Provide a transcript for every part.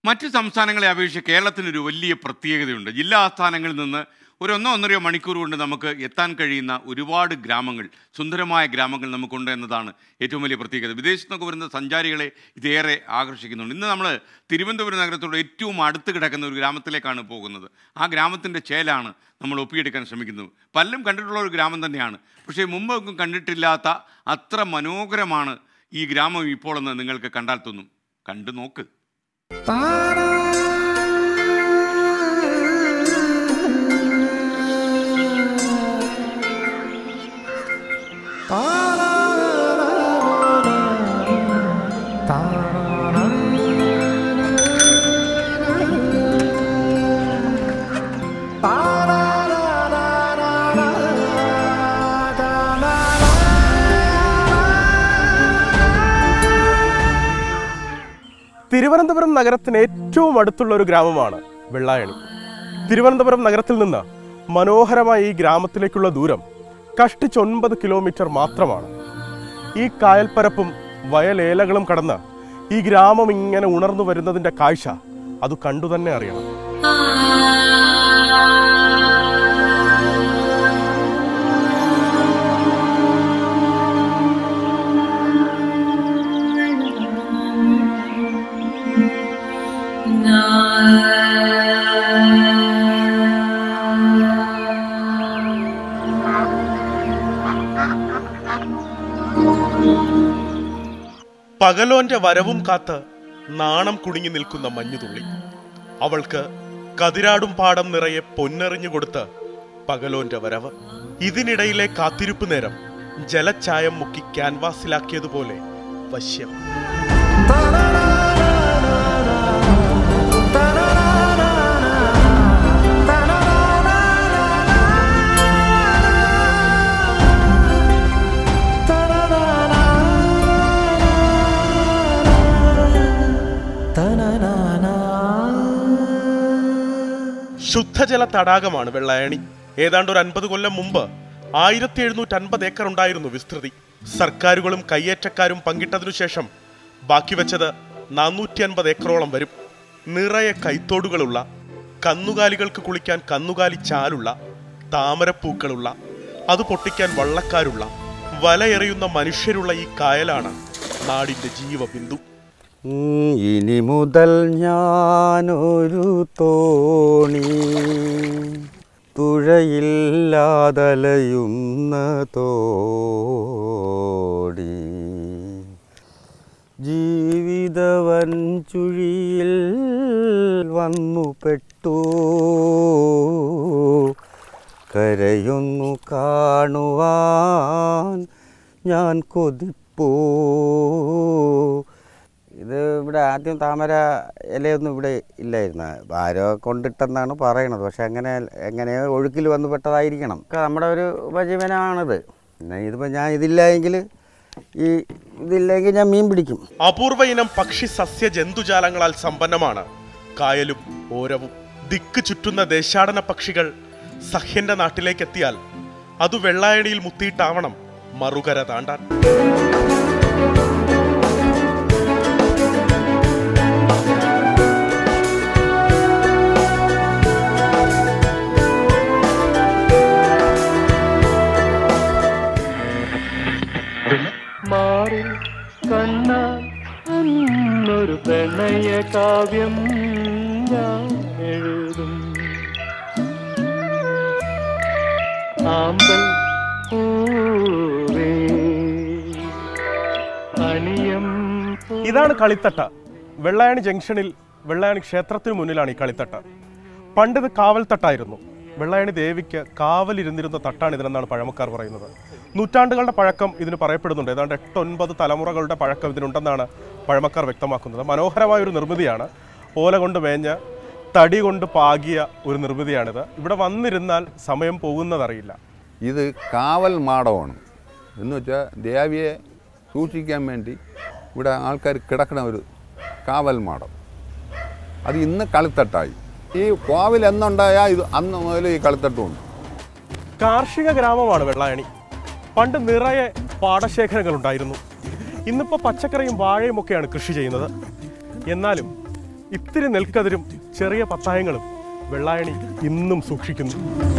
മറ്റ് സംസ്ഥാനങ്ങളെ അപേക്ഷിച്ച് കേരളത്തിനൊരു വലിയ പ്രത്യേകതയുണ്ട് ജില്ലാ ആസ്ഥാനങ്ങളിൽ നിന്ന് ഒരു ഒന്നോ ഒന്നരയോ മണിക്കൂർ കൊണ്ട് നമുക്ക് എത്താൻ കഴിയുന്ന ഒരുപാട് ഗ്രാമങ്ങൾ സുന്ദരമായ ഗ്രാമങ്ങൾ നമുക്കുണ്ട് എന്നതാണ് ഏറ്റവും വലിയ പ്രത്യേകത വിദേശത്തു നിന്നൊക്കെ വരുന്ന സഞ്ചാരികളെ ഇതേറെ ആകർഷിക്കുന്നുണ്ട് ഇന്ന് നമ്മൾ തിരുവനന്തപുരം നഗരത്തോട് ഏറ്റവും അടുത്ത് കിടക്കുന്ന ഒരു ഗ്രാമത്തിലേക്കാണ് പോകുന്നത് ആ ഗ്രാമത്തിൻ്റെ ചേലാണ് നമ്മൾ ഒപ്പിയെടുക്കാൻ ശ്രമിക്കുന്നത് പലരും കണ്ടിട്ടുള്ള ഒരു ഗ്രാമം തന്നെയാണ് പക്ഷേ മുമ്പൊന്നും കണ്ടിട്ടില്ലാത്ത അത്ര മനോഹരമാണ് ഈ ഗ്രാമം ഇപ്പോൾ എന്ന് നിങ്ങൾക്ക് കണ്ടാൽ തോന്നും കണ്ടു നോക്ക് തിരുവനന്തപുരം നഗരത്തിന് ഏറ്റവും അടുത്തുള്ള ഒരു ഗ്രാമമാണ് വെള്ളായണി തിരുവനന്തപുരം നഗരത്തിൽ നിന്ന് മനോഹരമായ ഈ ഗ്രാമത്തിലേക്കുള്ള ദൂരം കഷ്ടിച്ച് ഒൻപത് കിലോമീറ്റർ മാത്രമാണ് ഈ കായൽപ്പരപ്പും വയലേലകളും കടന്ന് ഈ ഗ്രാമം ഇങ്ങനെ ഉണർന്നു വരുന്നതിൻ്റെ കാഴ്ച അത് കണ്ടു തന്നെ അറിയണം പകലോന്റെ വരവും കാത്ത് നാണം കുടുങ്ങി നിൽക്കുന്ന മഞ്ഞുതുള്ളി അവൾക്ക് കതിരാടും പാടം നിറയെ പൊന്നെറിഞ്ഞു കൊടുത്ത് പകലോന്റെ വരവ് ഇതിനിടയിലെ കാത്തിരിപ്പ് നേരം ജലച്ചായം മുക്കി ക്യാൻവാസിലാക്കിയതുപോലെ വശ്യം ശുദ്ധജല തടാകമാണ് വെള്ളായണി ഏതാണ്ട് ഒരു അൻപത് കൊല്ലം മുമ്പ് ആയിരത്തി എഴുന്നൂറ്റി അൻപത് ഏക്കർ ഉണ്ടായിരുന്നു വിസ്തൃതി സർക്കാരുകളും കയ്യേറ്റക്കാരും പങ്കിട്ടതിനു ശേഷം ബാക്കി വെച്ചത് നാനൂറ്റി അൻപത് ഏക്കറോളം വരും നിറയെ കൈത്തോടുകളുള്ള കന്നുകാലികൾക്ക് കുളിക്കാൻ കന്നുകാലി ചാലുള്ള താമരപ്പൂക്കളുള്ള അത് പൊട്ടിക്കാൻ വള്ളക്കാരുള്ള വലയെറിയുന്ന മനുഷ്യരുള്ള ഈ കായലാണ് നാടിന്റെ ജീവബിന്ദു ഉം, ഇനി മുതൽ ഞാനൊരു തോണി തുഴയില്ലാതലയുന്ന തോടി ജീവിതവൻ ചുഴിയിൽ വന്നു പെട്ടു കരയൊന്നു കാണുവാൻ ഞാൻ കൊതിപ്പൂ ഇത് ഇവിടെ ആദ്യം താമര ഇലയൊന്നും ഇവിടെ ഇല്ലായിരുന്നു ആരോ കൊണ്ടിട്ടെന്നാണ് പറയണത് പക്ഷെ അങ്ങനെ എങ്ങനെ ഒഴുക്കിൽ വന്ന് പെട്ടതായിരിക്കണം ഒക്കെ നമ്മുടെ ഒരു ഉപജീവനമാണിത് പിന്നെ ഇതിപ്പോൾ ഞാൻ ഇതില്ലെങ്കിൽ ഈ ഇതില്ലെങ്കിൽ ഞാൻ മീൻ പിടിക്കും അപൂർവ ഇനം പക്ഷി സസ്യ ജന്തുജാലങ്ങളാൽ സമ്പന്നമാണ് കായലും ഓരവും ദിക്ക് ചുറ്റുന്ന ദേശാടന പക്ഷികൾ സഹ്യന്റെ നാട്ടിലേക്കെത്തിയാൽ അത് വെള്ളായണിയിൽ മുത്തിയിട്ടാവണം മറുകര താണ്ടാൻ മാറിൽ കണ്ണാൽ അന്നൊരു പ്രണയ കാവ്യം ഞാൻ എഴുതും ആമ്പൽ പൂവേ അണിയം പൂ ഇതാണ് കളിത്തട്ട വെള്ളായണി ജംഗ്ഷനിൽ വെള്ളായണി ക്ഷേത്രത്തിന് മുന്നിലാണ് ഈ കളിത്തട്ട പണ്ട് ഇത് കാവൽത്തട്ടായിരുന്നു വെള്ളായണി ദേവിക്ക് കാവലിരുന്നിരുന്ന തട്ടാണ് ഇതിനെന്നാണ് പഴമക്കാർ പറയുന്നത് നൂറ്റാണ്ടുകളുടെ പഴക്കം ഇതിന് പറയപ്പെടുന്നുണ്ട് ഏതാണ്ട് എട്ടൊൻപത് തലമുറകളുടെ പഴക്കം ഇതിനുണ്ടെന്നാണ് പഴമക്കാർ വ്യക്തമാക്കുന്നത് മനോഹരമായ ഒരു നിർമ്മിതിയാണ് ഓല കൊണ്ട് മേഞ്ഞ തടി കൊണ്ട് പാകിയ ഒരു നിർമ്മിതിയാണിത് ഇവിടെ വന്നിരുന്നാൽ സമയം പോകുന്നതറിയില്ല ഇത് കാവൽ മാടമാണ് എന്ന് വെച്ചാൽ ദേവിയെ സൂക്ഷിക്കാൻ വേണ്ടി ഇവിടെ ആൾക്കാർ കിടക്കണ ഒരു കാവൽ മാടം അത് ഇന്ന് കളിത്തട്ടായി ഈ കോവിൽ എന്നുണ്ടായാൽ ഇത് അന്ന് മുതൽ ഈ കളിത്തട്ടുമുണ്ട് കാർഷിക ഗ്രാമമാണ് വെള്ളായണി പണ്ട് നിറയെ പാടശേഖരങ്ങൾ ഉണ്ടായിരുന്നു ഇന്നിപ്പോൾ പച്ചക്കറിയും വാഴയും ഒക്കെയാണ് കൃഷി ചെയ്യുന്നത് എന്നാലും ഇത്തിരി നെൽക്കതിരും ചെറിയ പത്തായങ്ങളും വെള്ളായണി ഇന്നും സൂക്ഷിക്കുന്നു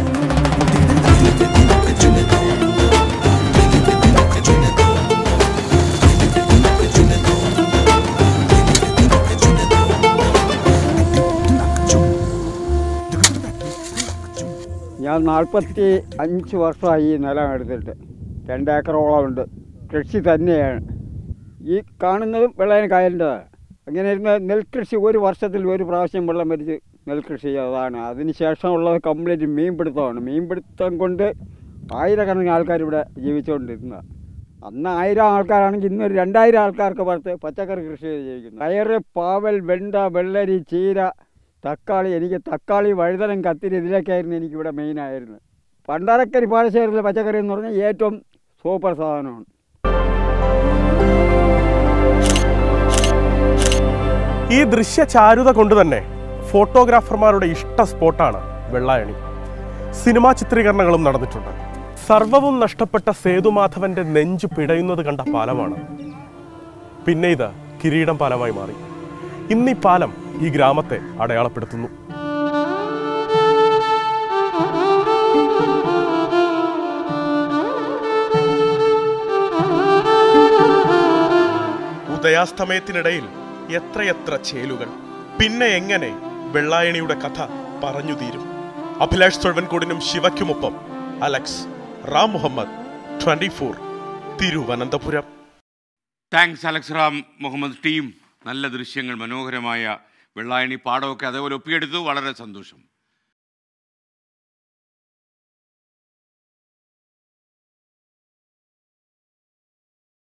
ഞാൻ നാൽപ്പത്തി അഞ്ച് വർഷമായി ഈ നിലം എടുത്തിട്ട് രണ്ടേക്കറോളം ഉണ്ട് കൃഷി തന്നെയാണ് ഈ കാണുന്നതും വെള്ളയൻ കായലിൻ്റെതാണ് അങ്ങനെ ഇരുന്ന നെൽകൃഷി ഒരു വർഷത്തിൽ ഒരു പ്രാവശ്യം വെള്ളം വരിച്ച് നെൽകൃഷി അതാണ് അതിന് ശേഷമുള്ളത് കംപ്ലീറ്റ് മീൻപിടുത്തമാണ് മീൻപിടുത്തം കൊണ്ട് ആയിരക്കണക്കിന് ആൾക്കാർ ഇവിടെ ജീവിച്ചുകൊണ്ടിരുന്നതാണ് അന്ന് ആയിരം ആൾക്കാരാണെങ്കിൽ ഇന്ന് ഒരു രണ്ടായിരം ആൾക്കാർക്ക് പുറത്ത് പച്ചക്കറി കൃഷി ചെയ്ത് ജീവിക്കുന്നു പയറ് പാവൽ വെണ്ട വെള്ളരി ചീര തക്കാളി എനിക്ക് തക്കാളി വഴുതനം കത്തിരി ഇതിലൊക്കെയായിരുന്നു എനിക്കിവിടെ മെയിനായിരുന്നത് പണ്ടാരക്കരി പാടശേഖരത്തിലെ പച്ചക്കറി എന്ന് പറഞ്ഞാൽ ഏറ്റവും സൂപ്പർ സാധനമാണ് ഈ ദൃശ്യ ചാരുത കൊണ്ട് തന്നെ ഫോട്ടോഗ്രാഫർമാരുടെ ഇഷ്ട സ്പോട്ടാണ് വെള്ളായണി സിനിമാ ചിത്രീകരണങ്ങളും നടന്നിട്ടുണ്ട് സർവവും നഷ്ടപ്പെട്ട സേതുമാധവന്റെ നെഞ്ചു പിടയുന്നത് കണ്ട പാലമാണ് പിന്നെ ഇത് കിരീടം പാലമായി മാറി ഇന്ന് ഈ പാലം ഈ ഗ്രാമത്തെ അടയാളപ്പെടുത്തുന്നു ഉദയാസ്തമയത്തിനിടയിൽ എത്രയെത്ര ചേലുകൾ പിന്നെ എങ്ങനെ വെള്ളായണിയുടെ കഥ പറഞ്ഞു തീരും അഭിലാഷ് തൊഴവൻകൂടിനും ശിവയ്ക്കുമൊപ്പം Alex Ram Muhammad twenty four Thiruvananthapuram thanks Alex Ram Muhammad team നല്ല ദൃശ്യങ്ങൾ മനോഹരമായ വെള്ളായണി പാടമൊക്കെ അതേപോലെ ഒപ്പിയെടുത്തു വളരെ സന്തോഷം